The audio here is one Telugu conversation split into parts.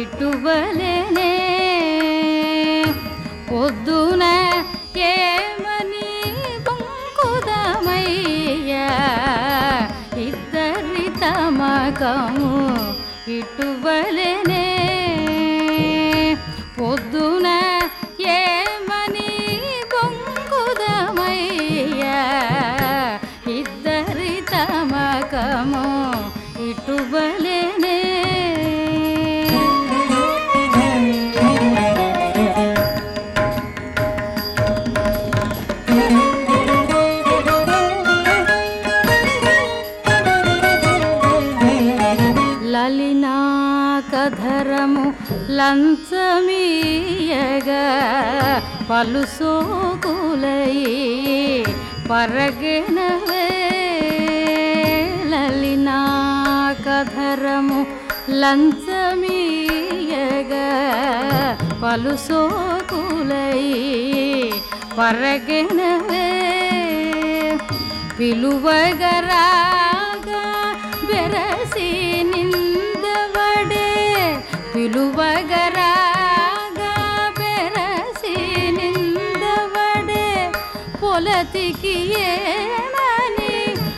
ఇటువలనే పొద్దున ఏమని బొంకుదమయ్యా ఇద్దరి తమకము ఇటువలనే పొద్దున ఏమని బొంకుదమయ్యా ఇద్దరి తమకము ఇటువలనే లలినాకధరము లంచమీయగా పలు సోకులై పరగెనవే లలినాకధరము లంచమీయగా పలు సోకులై పరగెనవే పిలువగరాగా ಬೆರಸಿ ನಿಂದವಡೆ పిలువగరాగా ಬೆರಸಿ నిందవడే పొలతికి ఏమని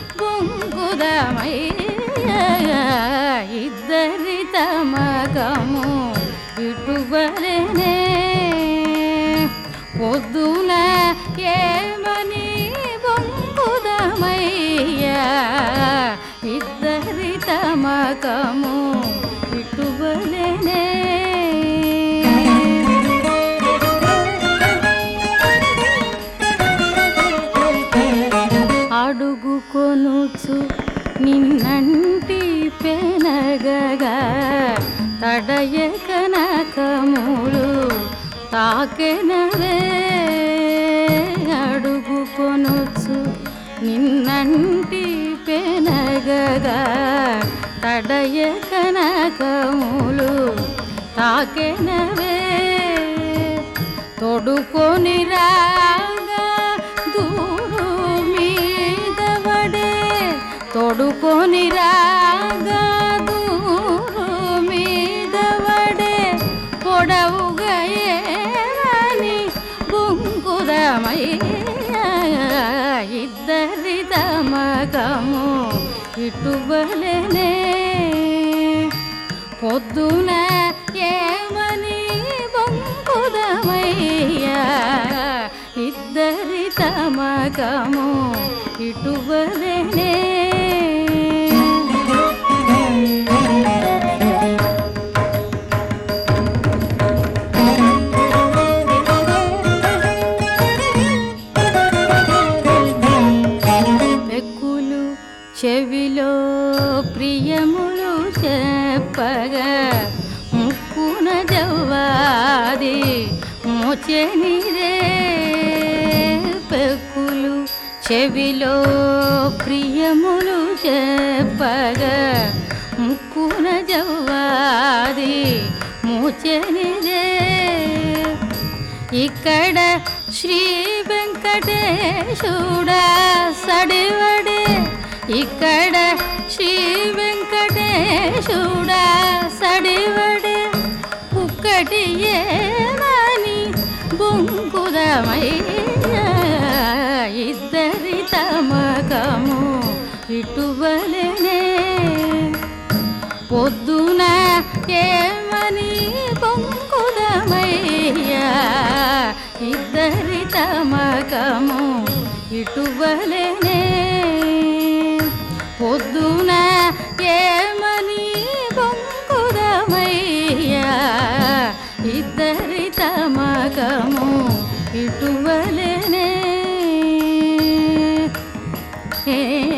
బొంగుదమయ్య ఇద్దరి తమకము ఇటువలనే పొద్దున ఏమని బొంగుదమయ్యా ఇద్దరి తమకము ఇటువలనే అడుగు కొనుచు నిన్నంటి పెనగగా తడయ కనకములు తాకెనవే అడుగు కొనుచు నిన్నంటి పెనగగా తడయ కనకములు తాకెనవే తొడుకొని రాగా దూరు మీదవడే తొడుకొని రాగా దూరు మీదవడే పొడవుగా ఏమని బొంకుదమయ్య ఇద్దరి తమకము ఇటువలనే పొద్దున ఏమని బొంకుదమయ్యా ఇద్దరి తమకము ఇటువలనే పెక్కులు చెవిలో ప్రియములు చెప్పగా ముక్కున జవ్వాది మోచెనిరే పెక్కులు చెవిలో ప్రియములు చెప్పగా ముక్కున జవ్వాది మోచెనిరే ఇక్కడ శ్రీ వెంకటేశుడా సడివడే ఇక్కడ శ్రీ వెంకటేశుడా సడివడే ఒక్కటి ఏమని బొంకుదమయ్యా ఇద్దరి తమకము ఇటువలనే పొద్దున ఏమని బొంకుదమయ్యా ఇద్దరి తమకము ఇటువలనే పొద్దున ఏమని బొంకుదమయ్యా ఇద్దరి తమకము ఇటువలనే ఏ